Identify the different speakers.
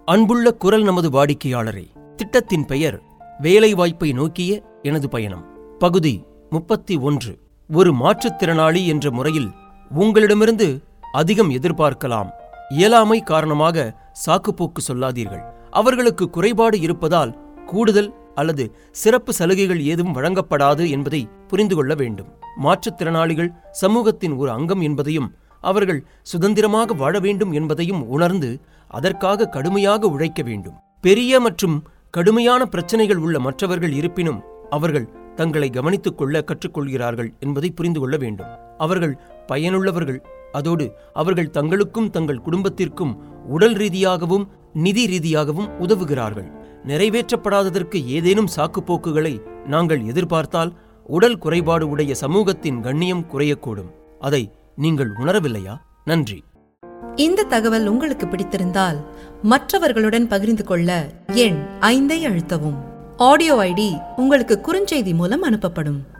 Speaker 1: அன்புள்ள குரல் நமது வாடிக்கையாளரே திட்டத்தின் பெயர் வேலைவாய்ப்பை நோக்கிய எனது பயணம் பகுதி முப்பத்தி ஒன்று ஒரு மாற்றுத்திறனாளி என்ற முறையில் உங்களிடமிருந்து அதிகம் எதிர்பார்க்கலாம் இயலாமை காரணமாக சாக்குப்போக்கு சொல்லாதீர்கள் அவர்களுக்கு குறைபாடு இருப்பதால் கூடுதல் அல்லது சிறப்பு சலுகைகள் ஏதும் வழங்கப்படாது என்பதை புரிந்து கொள்ள வேண்டும் மாற்றுத்திறனாளிகள் சமூகத்தின் ஒரு அங்கம் என்பதையும் அவர்கள் சுதந்திரமாக வாழ வேண்டும் என்பதையும் உணர்ந்து அதற்காக கடுமையாக உழைக்க வேண்டும் பெரிய மற்றும் கடுமையான பிரச்சனைகள் உள்ள மற்றவர்கள் இருப்பினும் அவர்கள் தங்களை கவனித்துக் கொள்ள கற்றுக்கொள்கிறார்கள் என்பதை புரிந்து கொள்ள வேண்டும் அவர்கள் பயனுள்ளவர்கள் அதோடு அவர்கள் தங்களுக்கும் தங்கள் குடும்பத்திற்கும் உடல் ரீதியாகவும் நிதி ரீதியாகவும் உதவுகிறார்கள் நிறைவேற்றப்படாததற்கு ஏதேனும் சாக்குப்போக்குகளை நாங்கள் எதிர்பார்த்தால் உடல் குறைபாடு உடைய சமூகத்தின் கண்ணியம் குறையக்கூடும் அதை நீங்கள் உணரவில்லையா நன்றி
Speaker 2: இந்த தகவல் உங்களுக்கு பிடித்திருந்தால் மற்றவர்களுடன் பகிர்ந்து கொள்ள எண் ஐந்தை அழுத்தவும் ஆடியோ ஐடி உங்களுக்கு குறுஞ்செய்தி மூலம் அனுப்பப்படும்